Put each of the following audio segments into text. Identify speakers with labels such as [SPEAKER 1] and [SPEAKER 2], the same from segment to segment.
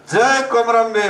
[SPEAKER 1] జై కొమరం భీం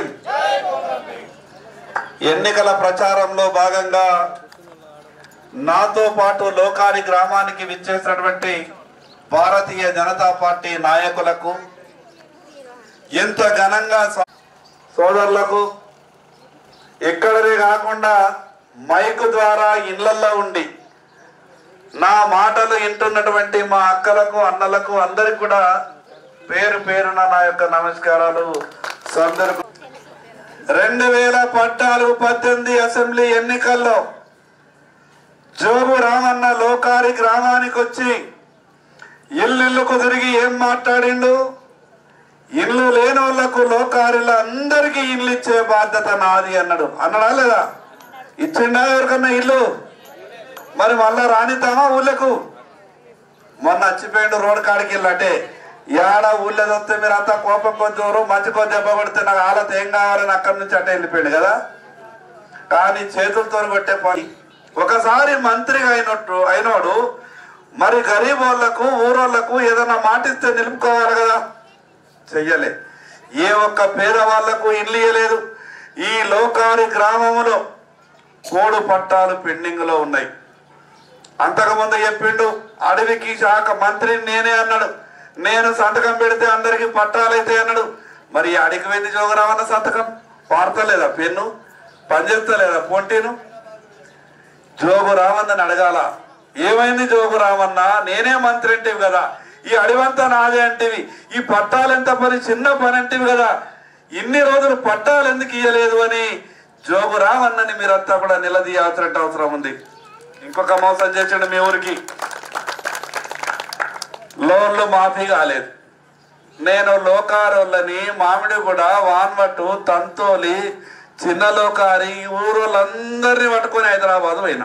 [SPEAKER 1] ఎన్నికల ప్రచారంలో భాగంగా నాతో పాటు లోకాని గ్రామానికి విచ్చేసినటువంటి భారతీయ జనతా పార్టీ నాయకులకు ఎంత ఘనంగా స్వా- సోదరులకు ఇక్కడనే కాకుండా మైక్ ద్వారా ఇళ్లలో ఉండి నా మాటలు వింటున్నటువంటి మా అక్కలకు అన్నలకు అందరికి కూడా పేరు పేరున నా యొక్క నమస్కారాలు సందర్భ రెండు వేల పద్నాలుగు పద్దెనిమిది అసెంబ్లీ ఎన్నికల్లో జోగు రామన్న లోకారి గ్రామానికి వచ్చి ఇల్లుకు తిరిగి ఏం మాట్లాడిండు ఇల్లు లేని వాళ్ళకు లోకారిలో అందరికీ ఇల్లు ఇచ్చే బాధ్యత నాది అన్నాడు అన్నాడా లేదా ఇచ్చిండా ఎవరికన్నా ఇల్లు మరి మళ్ళా రానిద్దామా ఊళ్ళకు మొన్న వచ్చిపోయిండు రోడ్ కాడికి వెళ్ళంటే ఏడ ఊళ్ళో వస్తే మీరు అంతా కోపం కొంచెం మంచి కొంచెం దెబ్బ కొడితే నాకు ఆలత ఏం కావాలని అక్కడి నుంచి అట్టే వెళ్ళిపోయిండు కదా కానీ చేతులతో కొట్టే పని ఒకసారి మంత్రిగా అయినట్టు అయినోడు మరి గరీబ్ వాళ్ళకు ఊరోళ్ళకు ఏదైనా మాటిస్తే నిలుపుకోవాలి కదా చెయ్యలే ఏ ఒక్క పేదవాళ్లకు ఇల్లు ఇయ్యలేదు ఈ లోకారి గ్రామములో కోడు పట్టాలు పెండింగ్ లో ఉన్నాయి అంతకుముందు చెప్పిండు అడవికి శాఖ మంత్రి నేనే అన్నాడు నేను సంతకం పెడితే అందరికి పట్టాలైతే అన్నాడు మరి అడిగి వెళ్ళి జోగరామన్న సంతకం పాడతలేదా పెన్ను పనిచేస్తలేదా పొంటిను జోగు రామన్నని అడగాల ఏమైంది జోగు రామన్న నేనే మంత్రి అంటివి కదా ఈ అడివంతా నాదే అంటివి ఈ పట్టాలు ఎంత పని చిన్న పని అంటివి కదా ఇన్ని రోజులు పట్టాలు ఎందుకు ఇయ్యలేదు అని జోగు రామన్నని మీరంతా కూడా నిలదీయాల్సిన అవసరం ఉంది ఇంకొక మోసం చేసిండు మీ ఊరికి లోన్లు మాఫీ కాలేదు నేను లోకారోళ్ళని మామిడి కూడా వాన్మట్టు తంతోలి చిన్న లోకారి ఈ ఊరోళ్ళందరినీ పట్టుకొని హైదరాబాద్ పోయినా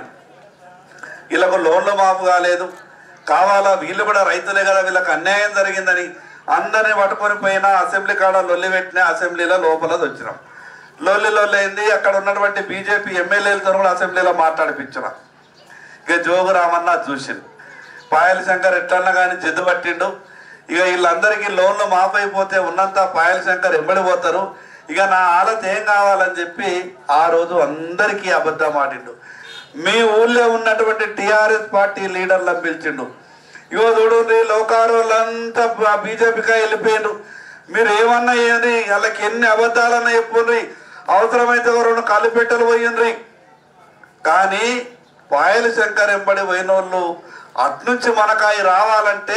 [SPEAKER 1] వీళ్ళకు లోన్లు మాఫు కాలేదు కావాలా వీళ్ళు కూడా రైతులే కదా వీళ్ళకి అన్యాయం జరిగిందని అందరినీ పట్టుకొని పోయినా అసెంబ్లీ కాడ లొల్లి పెట్టినా అసెంబ్లీలో లోపల వచ్చినాం లొల్లి లొల్లి అయింది అక్కడ ఉన్నటువంటి బీజేపీ ఎమ్మెల్యేలతో కూడా అసెంబ్లీలో మాట్లాడిపించినాం ఇక జోగు రామన్న చూసిండు పాయల శంకర్ ఎట్లన్నా కానీ జిద్దు పట్టిండు ఇక వీళ్ళందరికీ లోన్లు మాఫ్ అయిపోతే ఉన్నంత పాయల శంకర్ ఎంబడి పోతారు ఇక నా ఆలత ఏం కావాలని చెప్పి ఆ రోజు అందరికీ అబద్ధం ఆడిండు మీ ఊళ్ళో ఉన్నటువంటి టిఆర్ఎస్ పార్టీ లీడర్లను పిలిచిండు ఇగో చూడండి లోకారు వాళ్ళంతా బీజేపీగా వెళ్ళిపోయిండ్రు మీరు ఏమన్నా ఏంది వాళ్ళకి ఎన్ని అబద్ధాలన్నా చెప్పుండ్రి అవసరమైతే ఓ రెండు కలిపెట్టలు పోయిండ్రి కానీ పాయల శంకర్ ఎంబడి పోయినోళ్ళు అట్నుంచి మనకాయి రావాలంటే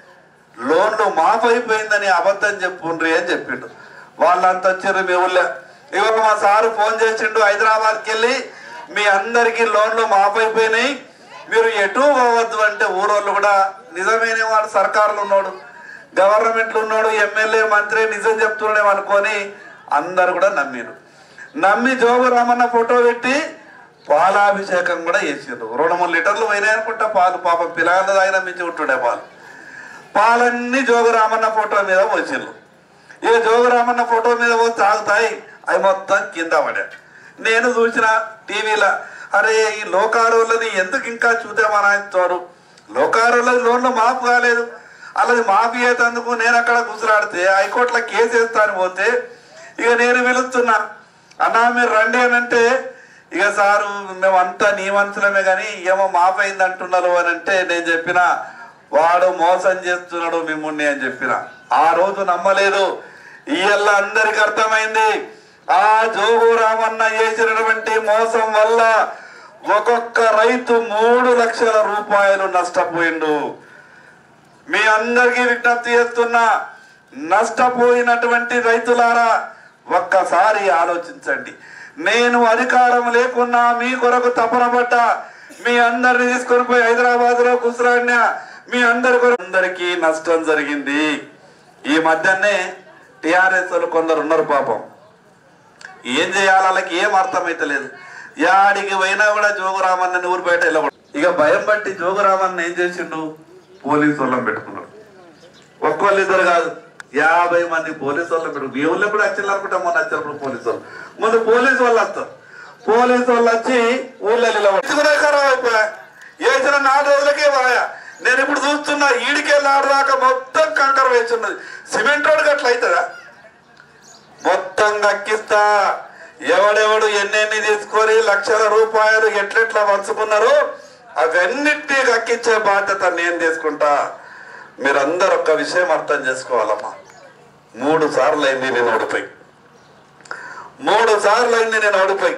[SPEAKER 1] లోన్లు మాఫ్ అయిపోయిందని అబద్ధం చెప్పుండ్రి అని చెప్పిండు వాళ్ళంతా వచ్చారు మీ ఊళ్ళో ఇవాళ మా సారు ఫోన్ చేసిండు హైదరాబాద్కి వెళ్ళి మీ అందరికీ లోన్లు మాఫ్ అయిపోయినాయి మీరు ఎటు పోవద్దు అంటే ఊరోళ్ళు కూడా నిజమైన వాడు సర్కారులు ఉన్నాడు గవర్నమెంట్లు ఉన్నాడు ఎమ్మెల్యే మంత్రి నిజం చెప్తున్నాడేమో అనుకొని అందరు కూడా నమ్మిరు నమ్మి జోగు రామన్న ఫోటో పెట్టి పాలాభిషేకం కూడా చేసిండ్రు రెండు మూడు లీటర్లు పోయినాయి అనుకుంటా పాలు పాపం పిల్లగాళ్ళ తాగిన మించి ఉంటుండే పాలు పాలన్నీ జోగురామన్న ఫోటో మీద పోసిండ్రు ఏ జోగురామన్న ఫోటో మీద పోసి తాగుతాయి అవి మొత్తం కింద పడా నేను చూసిన టీవీలో అరే ఈ లోకారోళ్ళని ఎందుకు ఇంకా చూద్దామని లోకారోళ్ళకి లోన్లు మాఫ్ కాలేదు అలాది మాఫీ అయ్యేందుకు నేను అక్కడ గుసరాడితే హైకోర్టులో కేసు వేస్తాను పోతే ఇక నేను పిలుస్తున్నా అన్నా మీరు రండి అని అంటే ఇక సారు మేమంతా నీ మనుషులమే కానీ ఏమో మాఫ్ అయింది అంటున్నారు అని అంటే నేను చెప్పిన వాడు మోసం చేస్తున్నాడు మిమ్మల్ని అని చెప్పిన ఆ రోజు నమ్మలేదు ఇయ్యల్ల అందరికి అర్థమైంది ఆ జోగు రామన్న చేసినటువంటి మోసం వల్ల ఒక్కొక్క రైతు మూడు లక్షల రూపాయలు నష్టపోయిండు మీ అందరికీ విజ్ఞప్తి చేస్తున్నా నష్టపోయినటువంటి రైతులారా ఒక్కసారి ఆలోచించండి నేను అధికారం లేకున్నా మీ కొరకు తపన పడ్డా మీ అందరిని తీసుకొని పోయి హైదరాబాద్ లో కుసరాడినా మీ అందరి కొరకు అందరికీ నష్టం జరిగింది ఈ మధ్యనే టిఆర్ఎస్ వాళ్ళు కొందరు ఉన్నారు పాపం ఏం చేయాలి వాళ్ళకి ఏం అర్థమైతలేదు యాడికి పోయినా కూడా జోగురామన్న ఊరు బయట వెళ్ళకూడదు ఇక భయం బట్టి జోగురామన్న ఏం చేసిండు పోలీసు వాళ్ళని పెట్టుకున్నాడు ఒక్కోళ్ళు ఇద్దరు కాదు యాభై మంది పోలీసు వాళ్ళు పెట్టు మీ ఊళ్ళో కూడా వచ్చింది అనుకుంటా మొన్న వచ్చినప్పుడు పోలీసు వాళ్ళు ముందు పోలీసు వాళ్ళు వస్తారు పోలీసు వాళ్ళు వచ్చి ఊళ్ళో నిలబడి ఖరాబ్ అయిపోయా వేసిన నాలుగు రోజులకే పోయా నేను ఇప్పుడు చూస్తున్నా ఈడికెళ్ళి ఆడదాకా మొత్తం కంకర వేస్తున్నది సిమెంట్ రోడ్ అట్లా అవుతుందా మొత్తం కక్కిస్తా ఎవడెవడు ఎన్నెన్ని తీసుకొని లక్షల రూపాయలు ఎట్లెట్లా పంచుకున్నారో అవన్నిటినీ కక్కించే బాధ్యత నేను తీసుకుంటా మీరందరూ ఒక్క విషయం అర్థం చేసుకోవాలమ్మా మూడు సార్లు అయింది నేను ఓడిపోయి మూడు సార్లు అయింది నేను ఓడిపోయి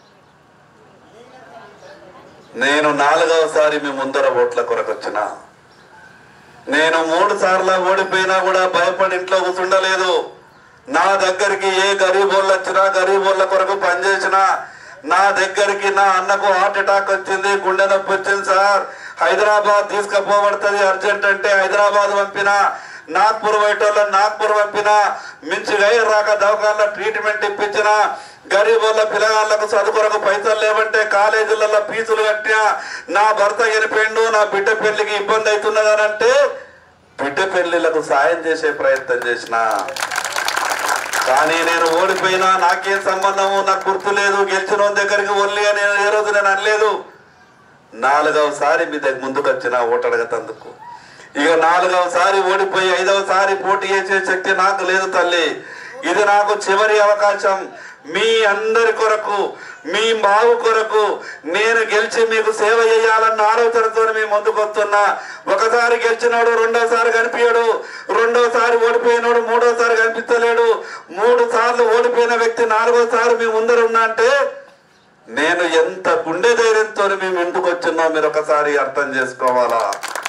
[SPEAKER 1] నేను నాలుగవసారి మీ ముందర ఓట్ల కొరకు వచ్చిన నేను మూడు సార్లు ఓడిపోయినా కూడా భయపడి ఇంట్లో కూర్చుండలేదు నా దగ్గరికి ఏ గరీబోళ్ళు వచ్చినా గరీబోళ్ళ కొరకు పనిచేసినా నా దగ్గరికి నా అన్నకు హార్ట్ అటాక్ వచ్చింది గుండె నొప్పి వచ్చింది సార్ హైదరాబాద్ తీసుకుపోబడుతుంది అర్జెంట్ అంటే హైదరాబాద్ పంపిన నాగ్పూర్ బయటోళ్ళ నాగ్పూర్ పంపిన మించిగా రాక దవాఖానలో ట్రీట్మెంట్ ఇప్పించిన గరీబోళ్ళ పిల్లగాళ్ళకు చదువుకొరకు పైసలు లేవంటే కాలేజీలలో ఫీజులు కట్టినా నా భర్త చనిపోయిండు నా బిడ్డ పెళ్లికి ఇబ్బంది అవుతున్నదని అంటే బిడ్డ పెళ్లిలకు సాయం చేసే ప్రయత్నం చేసిన కానీ నేను ఓడిపోయినా నాకేం సంబంధము నాకు గుర్తు లేదు గెలిచిన వాని దగ్గరికి ఒల్లి అని ఏ రోజు నేను అనలేదు నాలుగవసారి మీ దగ్గర ముందుకు వచ్చిన ఓటడగతందుకు ఇక నాలుగవసారి ఓడిపోయి ఐదవసారి పోటీ చేసే శక్తి నాకు లేదు తల్లి ఇది నాకు చివరి అవకాశం మీ అందరి కొరకు మీ బావు కొరకు నేను గెలిచి మీకు సేవ చేయాలన్న ఆలోచనతో మీ ముందుకు వస్తున్నా ఒకసారి గెలిచినోడు రెండోసారి కనిపించడు రెండోసారి ఓడిపోయినోడు మూడోసారి కనిపించలేడు మూడు సార్లు ఓడిపోయిన వ్యక్తి నాలుగోసారి మీ ముందర ఉన్నా అంటే నేను ఎంత గుండె ధైర్యంతో మేము ఎందుకు వచ్చిందో మీరు ఒకసారి అర్థం చేసుకోవాలా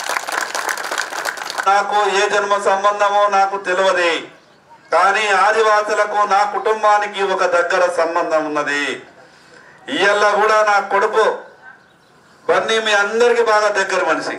[SPEAKER 1] నాకు ఏ జన్మ సంబంధమో నాకు తెలియదు కానీ ఆదివాసులకు నా కుటుంబానికి ఒక దగ్గర సంబంధం ఉన్నది ఇయ్యల్లా కూడా నా కొడుకు బన్నీ మీ అందరికి బాగా దగ్గర మనిషి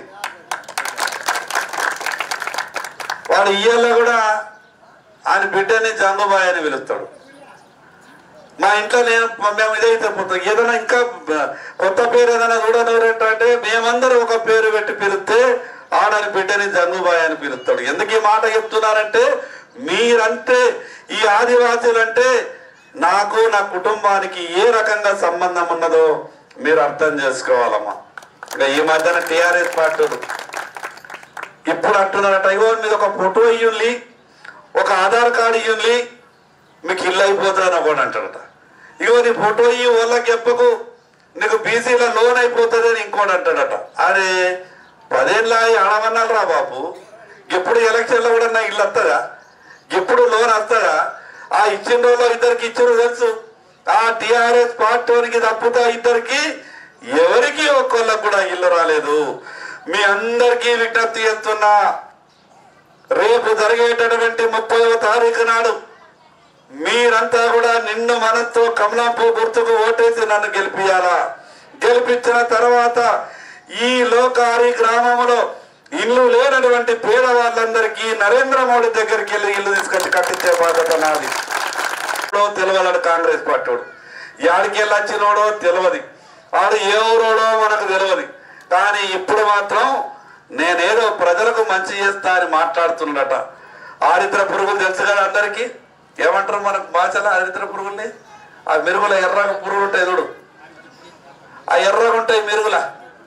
[SPEAKER 1] వాడు ఇయ్యల్లా కూడా ఆయన బిడ్డని జంగుబాయ్ అని పిలుస్తాడు మా ఇంట్లో నేను మేము ఇదైతే పోతాం ఏదైనా ఇంకా బ- కొత్త పేరు ఏదైనా చూడనవరేంటంటే మేమందరం ఒక పేరు పెట్టి పిలిస్తే ఆడని బిడ్డని జంగుబాయ్ అని పిలుస్తాడు ఎందుకు ఈ మాట చెప్తున్నారంటే మీరంటే ఈ ఆదివాసీలంటే నాకు నా కుటుంబానికి ఏ రకంగా సంబంధం ఉన్నదో మీరు అర్థం చేసుకోవాలమ్మా ఇంకా ఈ మధ్యన టిఆర్ఎస్ పార్టీలు ఇప్పుడు అంటున్నారట ఇగో మీద ఒక ఫోటో ఇయ్యుండి ఒక ఆధార్ కార్డు ఇయ్యుండి మీకు ఇల్లు అయిపోతుందని ఒకటి అంటాడట ఇగో నీ ఫోటో ఇయ్యి వాళ్ళకి చెప్పకు నీకు బీసీలో లోన్ అయిపోతుంది అని ఇంకోటి అంటాడట అరే పదేళ్ళ ఆడమన్నాడు రా బాబు ఇప్పుడు ఎలక్షన్లో కూడా నా ఇల్లు వస్తుందా ఇప్పుడు లోన్ వస్తుందా ఆ ఇచ్చిన రోజులో ఇద్దరికి ఇచ్చిన తెలుసు ఆ టిఆర్ఎస్ పార్టీకి తప్పుతా ఇద్దరికి ఎవరికి ఒక్కళ్ళకు కూడా ఇల్లు రాలేదు మీ అందరికీ విజ్ఞప్తి చేస్తున్నా రేపు జరిగేటటువంటి ముప్పైవ తారీఖు నాడు మీరంతా కూడా నిన్ను మనతో కమలాంపూ గుర్తుకు ఓటేసి నన్ను గెలిపియాలా గెలిపించిన తర్వాత ఈ లోకారి గ్రామంలో ఇల్లు లేనటువంటి పేదవాళ్ళందరికీ నరేంద్ర మోడీ దగ్గరికి వెళ్ళి ఇల్లు తీసుకొచ్చి కట్టించే బాధ్యత నాది ఎప్పుడో తెలియలేడు కాంగ్రెస్ పార్టీడు యాడికి వెళ్ళి వచ్చినోడో తెలియదు వాడు ఏ ఊరోడో మనకు తెలియదు కానీ ఇప్పుడు మాత్రం నేనేదో ప్రజలకు మంచి చేస్తా అని మాట్లాడుతున్నాడట ఆరిద్ర పురుగులు తెలుసు కదా అందరికి ఏమంటారు మనకు భాషలో ఆరిద్ర పురుగుల్ని ఆ మెరుగుల ఎర్రగా పురుగులు ఉంటాయి చూడు ఆ ఎర్రగా ఉంటాయి మెరుగుల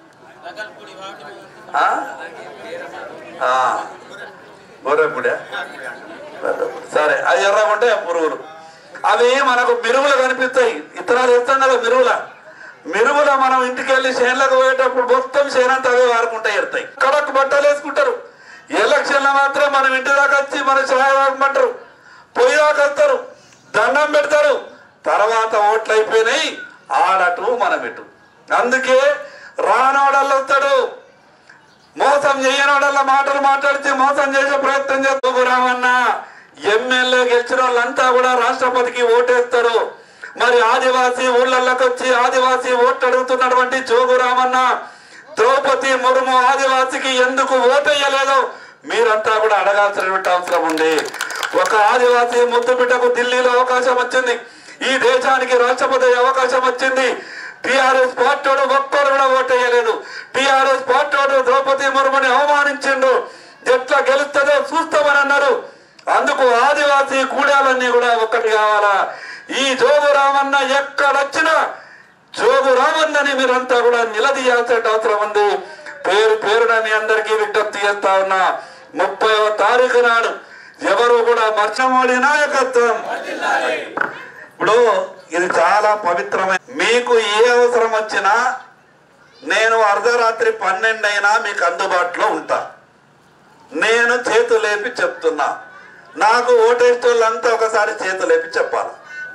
[SPEAKER 1] ఆ? ఆ. గొర్రెపుడే సరే అది ఎర్రగా ఉంటాయి ఆ పురుగులు అవి మనకు మిరుగులు కనిపిస్తాయి ఇతరాలు ఇస్తాం కదా మిరుగుల మిరుగుల మనం ఇంటికి వెళ్ళి చేనులకు పోయేటప్పుడు మొత్తం చేనంతా అవే వారుకుంటాయి ఎడతాయి కడకు బట్టలు వేసుకుంటారు ఎలక్షన్లో మాత్రం మనం ఇంటి దాకా వచ్చి మన ఛాయ వాడమంటారు పొయ్యి దాకా వస్తారు దండం పెడతారు తర్వాత ఓట్లు అయిపోయినాయి ఆడటు మనం ఇటు అందుకే రానోడల్లో వస్తాడు మోసం చేయనోడల్లా మాటలు మాట్లాడితే మోసం చేసే ప్రయత్నం చేస్తూ రామన్న ఎమ్మెల్యే గెలిచిన వాళ్ళంతా కూడా రాష్ట్రపతికి ఓటేస్తారు మరి ఆదివాసీ ఊళ్ళల్లోకి వచ్చి ఆదివాసీ ఓట్లు అడుగుతున్నటువంటి జోగు రామన్న ద్రౌపది ముర్ము ఆదివాసికి ఎందుకు ఓటేయలేదో మీరంతా కూడా అడగాల్సినటువంటి అవసరం ఉంది ఒక ఆదివాసీ ముద్దు బిడ్డకు ఢిల్లీలో అవకాశం వచ్చింది ఈ దేశానికి రాష్ట్రపతి అయ్యే అవకాశం వచ్చింది టిఆర్ఎస్ పార్టీడు ఒక్కరు కూడా ఓటేయలేదు టిఆర్ఎస్ పార్టీడు ద్రౌపది ముర్ముని అవమానించిండు ఎట్లా గెలుస్తుందో చూస్తామని అన్నారు అందుకు ఆదివాసీ కూడాలన్నీ కూడా ఒక్కటి కావాలా ఈ జోగు రామన్న ఎక్కడొచ్చినా జోగు రామన్నని మీరంతా కూడా నిలదీయాల్సిన అవసరం ఉంది పేరు పేరున మీ అందరికీ విజ్ఞప్తి చేస్తా ఉన్నా ముప్పైవ తారీఖు నాడు ఎవరు కూడా మర్చమోడి నాయకత్వం ఇప్పుడు ఇది చాలా పవిత్రమైన మీకు ఏ అవసరం వచ్చినా నేను అర్ధరాత్రి పన్నెండు అయినా మీకు అందుబాటులో ఉంటా నేను చేతులేపి చెప్తున్నా నాకు ఓటేస్తోళ్ళంతా ఒకసారి చేతులేపి చెప్పాలి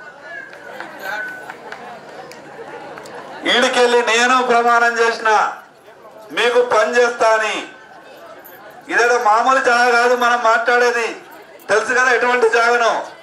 [SPEAKER 1] ఈడికెళ్ళి నేను ప్రమాణం చేసిన మీకు పని చేస్తా అని ఇదేదో మామూలు జాగా కాదు మనం మాట్లాడేది తెలుసు కదా ఎటువంటి జాగను